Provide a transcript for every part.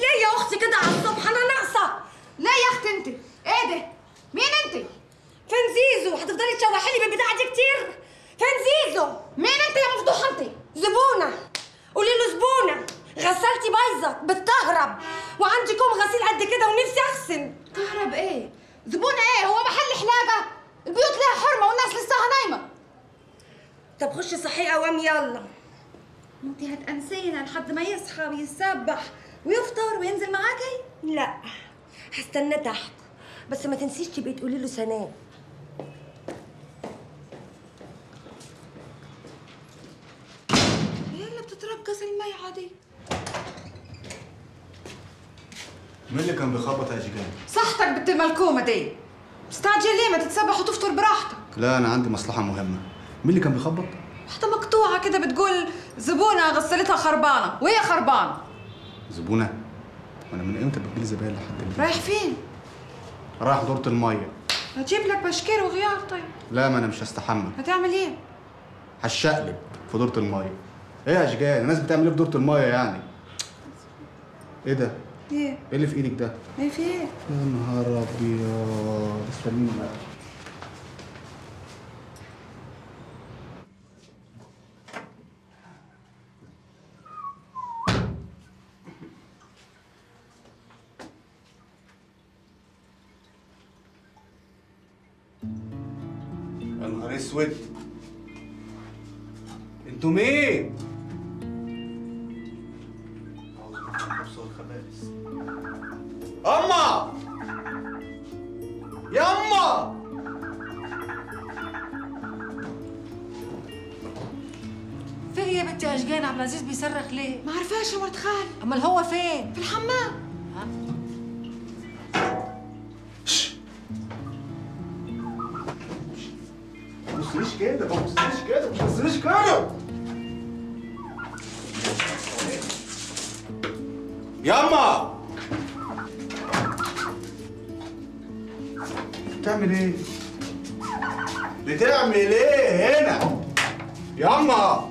ليه يا اختي كده على الصبح انا ناقصه لا يا اختي انت ايه ده مين انت فين زيزو هتفضلي تشوحي لي بالبتاعه دي كتير فين زيزو مين انت يا مفضوحه انت زبونه قولي له زبونه غسالتي بايظه بتكهرب وعندي كوم غسيل قد كده ونفسي اغسل كهرب ايه زبونه ايه هو محل حلاقه البيوت لها حرمه والناس لساها نايمه طب خشي صحي قوام يلا انت هتأنسينا لحد ما يصحى ويسبح ويفطر وينزل معاكي لا هستنى تحت بس ما تنسيش تبقي تقولي له سلام هي اللي بتترقص الميعه دي مين اللي كان بيخبط يا اشجان؟ صحتك بنت الملكومه دي مستعجل ليه ما تتسبح وتفطر براحتك لا انا عندي مصلحه مهمه مين اللي كان بيخبط؟ واحدة مقطوعة كده بتقول زبونة غسلتها خربانة وهي خربانة زبونه وانا من امتى بتجيلي زباين لحد البيت؟ رايح فين؟ رايح دورة الميه هتجيب لك بشكير وغيار طيب لا ما انا مش هستحمل هتعمل ايه؟ هشقلب في دورة الميه ايه يا اشجان الناس بتعمل ايه في دورة الميه يعني ايه ده ايه؟ ايه اللي في ايدك ده ايه في ايه؟ يا نهار ابيض استنيني بقى يا نهار اسود انتوا مين؟ اما يا اما في ايه يا بنتي اشجان عبد العزيز بيصرخ ليه؟ ما عرفاش يا مرت خال امال هو فين؟ في الحمام ما تبصليش كده ما تبصليش كده ما تبصليش كده ياما بتعمل ايه؟ بتعمل ايه هنا؟ ياما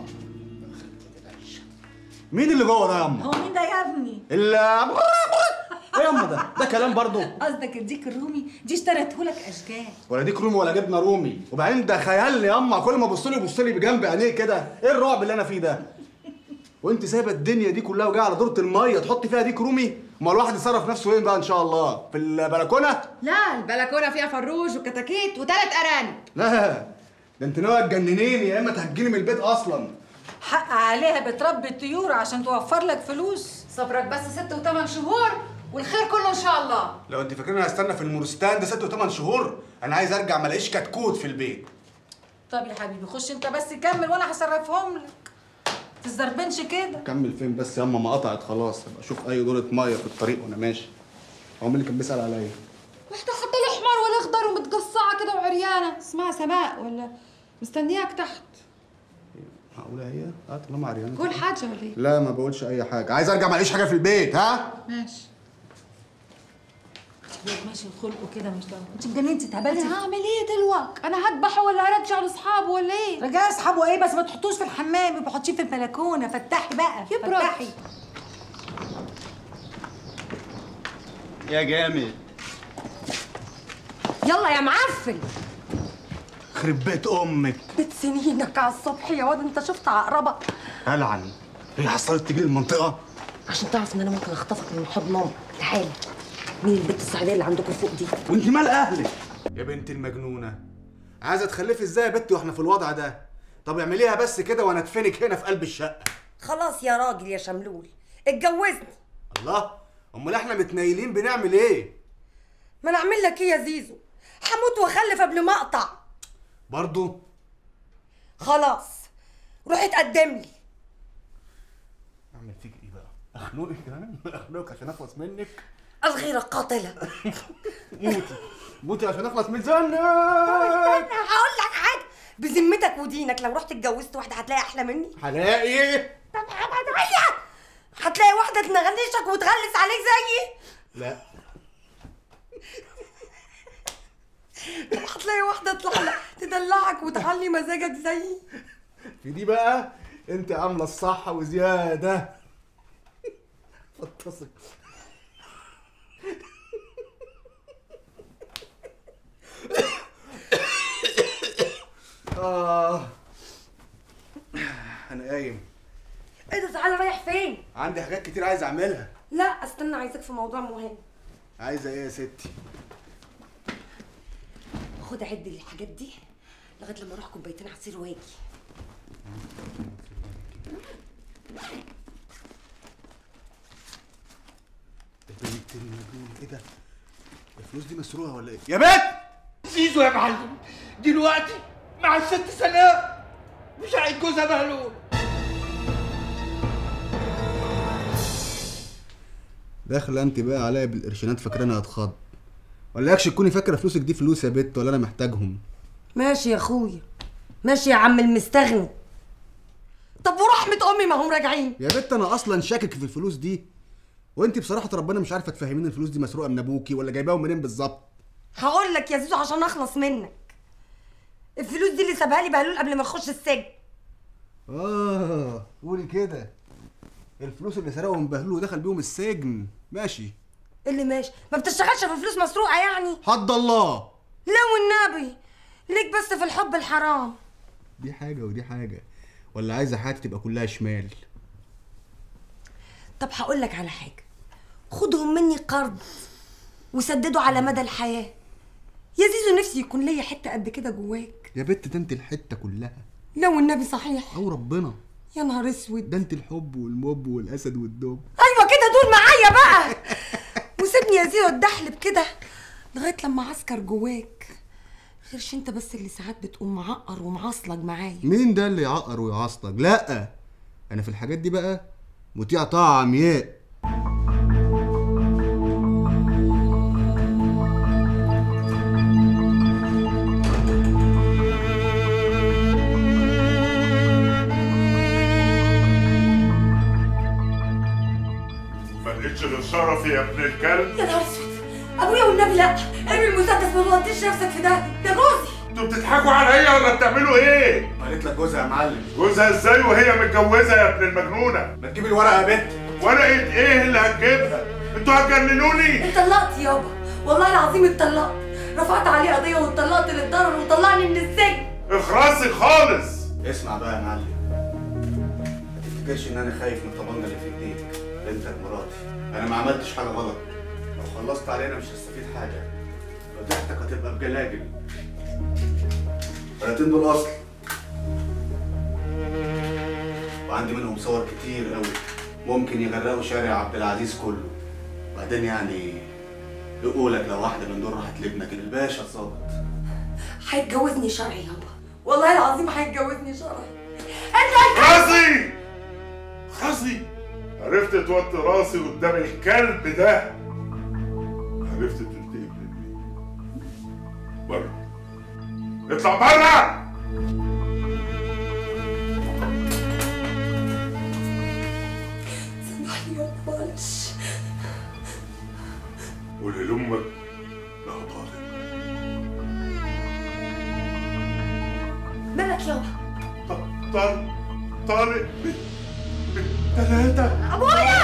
مين اللي جوه ده ياما؟ هو مين ده يا ابني؟ ال ايه ياما ده؟ ده كلام برضه قصدك الديك الرومي دي اشتريته لك اشجان ولا ديك رومي ولا جبنه رومي وبعدين ده خيال يا اما كل ما ابص لي يبص لي بجنب عينيه كده ايه الرعب اللي انا فيه ده وانت سايبه الدنيا دي كلها وجايه على دوره الميه تحط فيها ديك رومي امال الواحد يصرف نفسه وين بقى ان شاء الله في البلكونه لا البلكونة فيها فروج وكتاكيت وثلاث أرانب لا ده انت ناويه تجننيني يا اما تهجيني من البيت اصلا حق عليها بتربي الطيور عشان توفر لك فلوس صبرك بس ست وثمان شهور والخير كله إن شاء الله لو انت فاكرين هستنى في المورستان ده ست وثمان شهور انا عايز ارجع ما الاقيش كتكوت في البيت طب يا حبيبي خش انت بس كمل وانا هصرفهم لك تزربنش كده كمل فين بس يا اما ما قطعت خلاص ابقى اشوف اي دوره ميه في الطريق وانا ماشي هو مين اللي كان بيسال عليا واحدة خدة الأحمر والأخضر ومتقصعة كده وعريانة اسمها سماء ولا مستنياك تحت معقوله هي اه طالما عريانه قول حاجة ولا إيه؟ لا ما بقولش اي حاجه عايز ارجع ما الاقيش حاجه في البيت ها ماشي الواد ماشي خلقه كده مش طبعا انت اتجننتي اتهبلتي أنا هعمل إيه دلوقتي؟ أنا هذبحه ولا هرجعه لأصحابه ولا إيه؟ رجعي اصحابه ايه بس ما تحطوش في الحمام يبقى حطيه في البلكونه فتحي بقى يبرد. فتحي يا جامد يلا يا معفن خرب بيت امك بيت سنينك على الصبح يا واد انت شفت عقربه العن هي حصلت تجي المنطقه عشان تعرف ان انا ممكن اخطفك من حضن امك تعالى مين البت الصعيديه اللي عندكم فوق دي وانت مال اهلك يا بنت المجنونه عايزه تخلفي ازاي يا بنتي واحنا في الوضع ده طب اعمليها بس كده وانا ادفنك هنا في قلب الشقه خلاص يا راجل يا شملول اتجوزني الله امال احنا متنيلين بنعمل ايه ما انا اعمل لك ايه يا زيزو هموت واخلف قبل ما اقطع برضو خلاص روح اتقدم لي اعمل فيك ايه بقى اخنقك كمان اخنقك عشان اخلص منك الغيره قاتله موتي موتي عشان اخلص من زنك هقول لك حاجه بذمتك ودينك لو رحت اتجوزت واحده هتلاقي احلى مني هلاقي طب هتغير هتلاقي واحده تنغنشك وتغلس عليك زيي لا هتلاقي واحده تطلع تدلعك وتعلي مزاجك زيي في دي بقى انت عامله الصح وزياده فطسك اه انا قايم ايه ده تعالى رايح فين عندي حاجات كتير عايز اعملها لا استنى عايزك في موضوع مهم عايزه ايه يا ستي خد عد لي الحاجات دي لغايه لما اروح كوبايتين عصير واجي بنت المجنون ايه ده الفلوس دي مسروقه ولا ايه يا بنت زيزو يا معلم دلوقتي مع الست سناء مش عايز جوزها بهلول داخله انت بقى عليا بالقرشينات فاكراني هتخض ولا يكش تكوني فاكره فلوسك دي فلوس يا بت ولا انا محتاجهم ماشي يا اخويا ماشي يا عم المستغني طب ورحمة امي ما هم راجعين يا بت انا اصلا شاكك في الفلوس دي وانت بصراحه ربنا مش عارفه تفهميني الفلوس دي مسروقه من ابوكي ولا جايباهم منين بالظبط هقول لك يا زيزو عشان اخلص منك الفلوس دي اللي سابها لي بهلول قبل ما اخش السجن اه قولي كده الفلوس اللي سرقهم بهلول ودخل بيهم السجن ماشي اللي ماشي ما بتشتغلش في فلوس مسروقه يعني حد الله لا والنبي ليك بس في الحب الحرام دي حاجه ودي حاجه ولا عايزه حياتي تبقى كلها شمال طب هقول لك على حاجه خدهم مني قرض وسددوا على مدى الحياه يا زيزو نفسي يكون ليا حته قد كده جواك يا بت ده انت الحته كلها لا والنبي صحيح او ربنا يا نهار اسود ده انت الحب والموب والاسد والدب ايوه كده دول معايا بقى وسيبني يا زيزو اتدحلب كده لغايه لما عسكر جواك غيرش انت بس اللي ساعات بتقوم معقر ومعصلج معايا مين ده اللي يعقر ويعصلج لا انا في الحاجات دي بقى مطيع طاعه عمياء ما لقيتش غير شرفي يا ابن الكلب يا نهار اسود ابويا والنبي لا ارمي المسدس ما توديش نفسك في ده ده جوزي انتوا بتضحكوا عليا ولا بتعملوا ايه؟ قالت لك جوزها يا معلم جوزها ازاي وهي متجوزه يا ابن المجنونه؟ ما تجيب الورقه يا بت ورقه ايه اللي هتجيبها؟ انتوا هتجننوني؟ اتطلقت يابا والله العظيم اتطلقت رفعت عليه قضيه واتطلقت للضرر وطلعني من السجن اخرسي خالص اسمع بقى يا معلم ما تفتكرش ان انا خايف من الطبانجه اللي في ايديك بنتك مراتي انا ما عملتش حاجه غلط لو خلصت علينا مش هستفيد حاجه فضيحتك هتبقى بجلاجل الورقتين دول اصل وعندي منهم صور كتير قوي ممكن يغرقوا شارع عبد العزيز كله بعدين يعني يقولك لو واحده من دول راحت لابنك الباشا الظابط هيتجوزني شرعي يابا والله العظيم هيتجوزني شرعي انت راسي خصي عرفت توطي راسي قدام الكلب ده عرفت تنتهي من البيت بره اطلع بره سامحني يابا معلش قولي لامك لا طالب مالك يابا ط- طارق طارق بالثلاثة ابويا